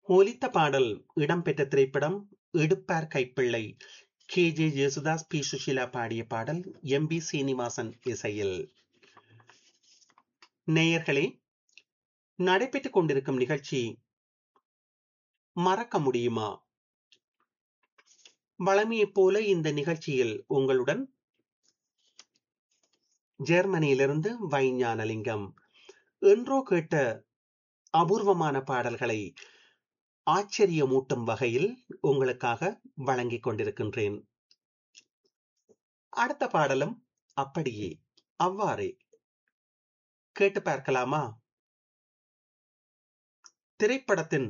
ஒலித்த பாடல் இடம்பெற்ற திரைப்படம் Eduppar Kaippillai K J Yesudas P Susheela பாடிய பாடல் எம் பி சீனிவாசன் இசையில் நேயர்களே நடைபெற்றுக் கொண்டிருக்கும் நிகழ்ச்சி மறக்க முடியுமா வளமையைப் போல இந்த நிகழ்ச்சியில் உங்களுடன் ஜெர்மனியிலிருந்து வைஞானலிங்கம் என்றோ கேட்ட அபூர்வமான பாடல்களை ஆச்சரியமூட்டும் வகையில் உங்களுக்காக வழங்கிக் கொண்டிருக்கின்றேன் அடுத்த பாடலும் அப்படியே அவ்வாறே கேட்டு பார்க்கலாமா திரைப்படத்தின்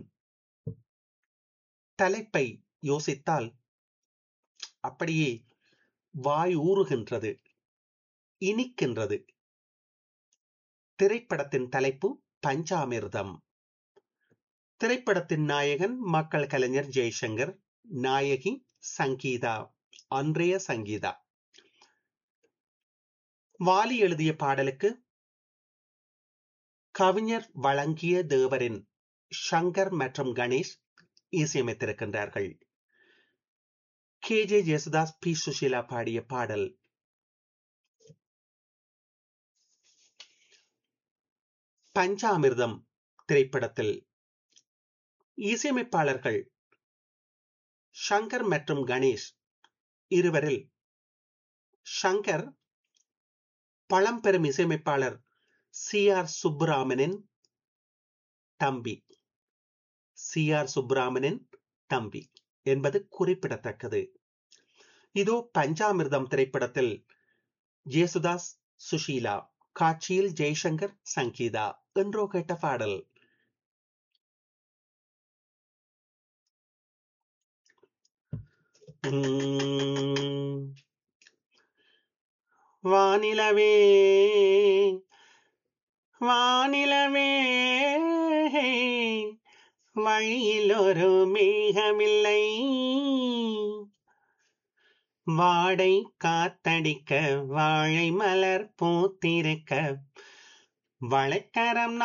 தலைப்பை யோசித்தால் அப்படியே வாய் ஊறுகின்றது இனிக்கின்றது திரைப்படத்தின் தலைப்பு பஞ்சாமிர்தம் திரைப்படத்தின் நாயகன் மக்கள் கலைஞர் ஜெய்சங்கர் நாயகி சங்கீதா அன்றைய சங்கீதா வாலி எழுதிய பாடலுக்கு கவிஞர் வழங்கிய தேவரின் ஷங்கர் மற்றும் கணேஷ் இசையமைத்திருக்கின்றார்கள் K J Yesudas P Susheela பாடிய பாடல் பஞ்சாமிர்தம் திரைப்படத்தில் இசையமைப்பாளர்கள் ஷங்கர் மற்றும் கணேஷ் இருவரில் ஷங்கர் பழம்பெரும் இசையமைப்பாளர் சி ஆர் சுப்புராமனின் தம்பி சி ஆர் சுப்புராமனின் தம்பி என்பது குறிப்பிடத்தக்கது இதோ பஞ்சாமிர்தம் திரைப்படத்தில் ஜேசுதாஸ் சுஷீலா காட்சியில் ஜெய்சங்கர் சங்கீதா என்றோ கேட்ட பாடல் வானிலவே வானிலவே வழியில் ஒரு மேகமில்லை வாடை காத்தடிக்க வாழை மலர் பூத்திருக்க வளைக்கரம்